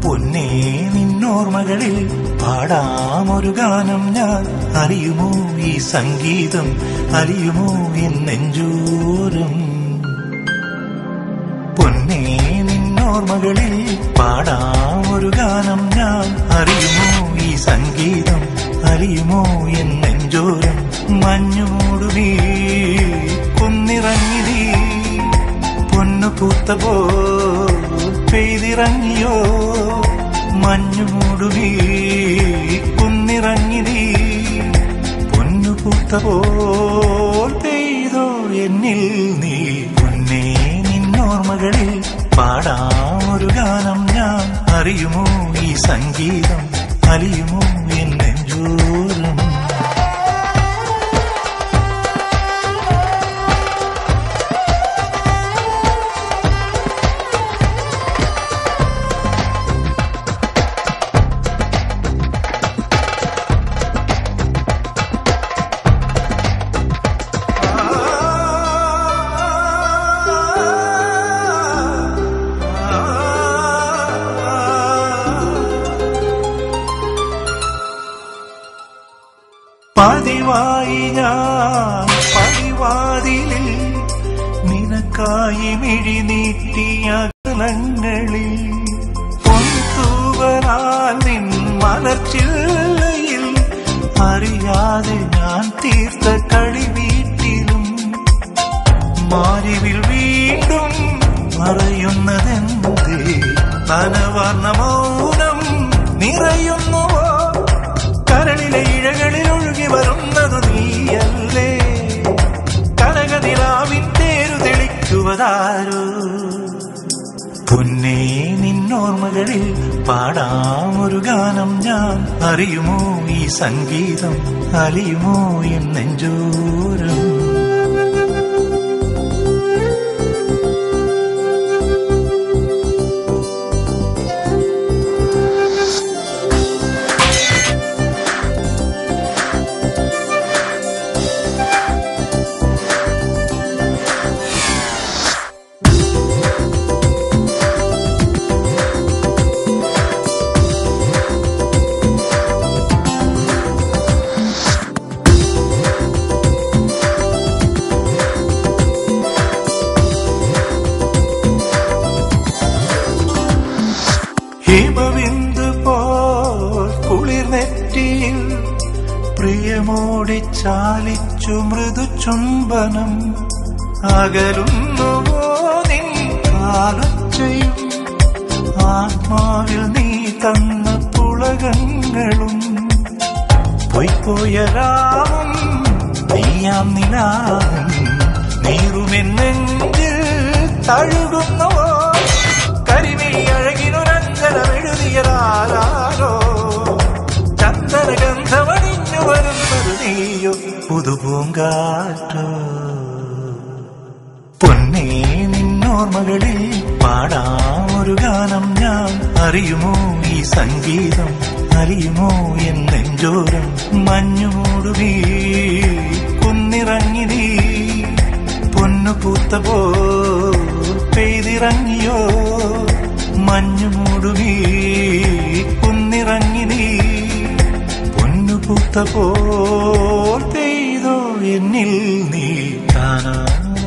പൊന്നേ നിന്നോർമകളിൽ പാടാമൊരു ഗാനം ഞാൻ അറിയുമോ ഈ സംഗീതം അറിയുമോ എൻ നെഞ്ചോരം പൊന്നേ നിന്നോർമകളിൽ പാടാമൊരു ഗാനം ഞാൻ അറിയുമോ ഈ സംഗീതം അറിയുമോ എൻ നെഞ്ചോരം മഞ്ഞുമൂടുവീ കുന്നിറങ്ങി നീ പൊന്നു പൂത്ത പോ പെയ്തിറങ്ങിയോ മഞ്ഞുമൂടുവീ കുന്നിറങ്ങി നീ പൊന്നു പൂത്ത പോൽ പെയ്തോ എന്നിൽ നീ പൊന്നേ നിന്നോർമകളിൽ പാടാമൊരു ഗാനം ഞാൻ അറിയുമോ ഈ സംഗീതം അറിയുമോ എൻ നെഞ്ചോരം പതിവായി ഞാൻ പതിവാതിലിൽ നിനക്കായി മിഴി നീട്ടിയ അകലങ്ങളിൽ പൊൻതൂവലാൽ നിൻ മലർച്ചില്ലയിൽ അറിയാതെ ഞാൻ തീർത്ത കളി വീട്ടിലും മാരിവിൽ വീണ്ടും മറയുന്നതെന്തേ നനവർണ്ണ മൗനം നിറയുന്നുവോ കരളിലെ ഇഴകളിൽ ഒഴുകി വരുന്നത് നീയല്ലേ കനകനിലാവിൻ തേരു തെളിക്കുവതാരോ പൊന്നേ നിന്നോർമകളിൽ പാടാമൊരു ഗാനം ഞാൻ അറിയുമോ ഈ സംഗീതം അറിയുമോ എൻ നെഞ്ചോരം ഹിമവിന്ദു പോൽ കുളിർ നെറ്റിയിൽ പ്രിയമോടെ ചാലിച്ചു മൃദു ചുംബനം അകലുന്നുവോ നിൻ കാലൊച്ചയും ആത്മാവിൽ നീ തന്ന പുളകങ്ങളും പൊയ്പോയ രാവും നീയാം നിലാവും നീറുമെന്നെഞ്ചിൽ തഴുകുന്നുവോ കരിമിഴി അഴകിനൊരഞ്ജനമെഴുതിയതാരോ ചന്ദനഗന്ധമണിഞ്ഞു വരുന്നത് നീയോ പുതുപൂങ്കാറ്റോ പൊന്നേ നിന്നോർമകളിൽ പാടാമൊരു ഗാനം ഞാൻ അറിയുമോ ഈ സംഗീതം അറിയുമോ എൻ നെഞ്ചോരം മഞ്ഞുമൂടുവീ കുന്നിറങ്ങി നീ പൊന്നു പൂത്ത പോ പെയ്തിറങ്ങിയോ മഞ്ഞുമൂടുവീ കുന്നിറങ്ങി നീ പൊന്നു പൂത്ത പോൽ പെയ്തോ എന്നിൽ നീ കാണാ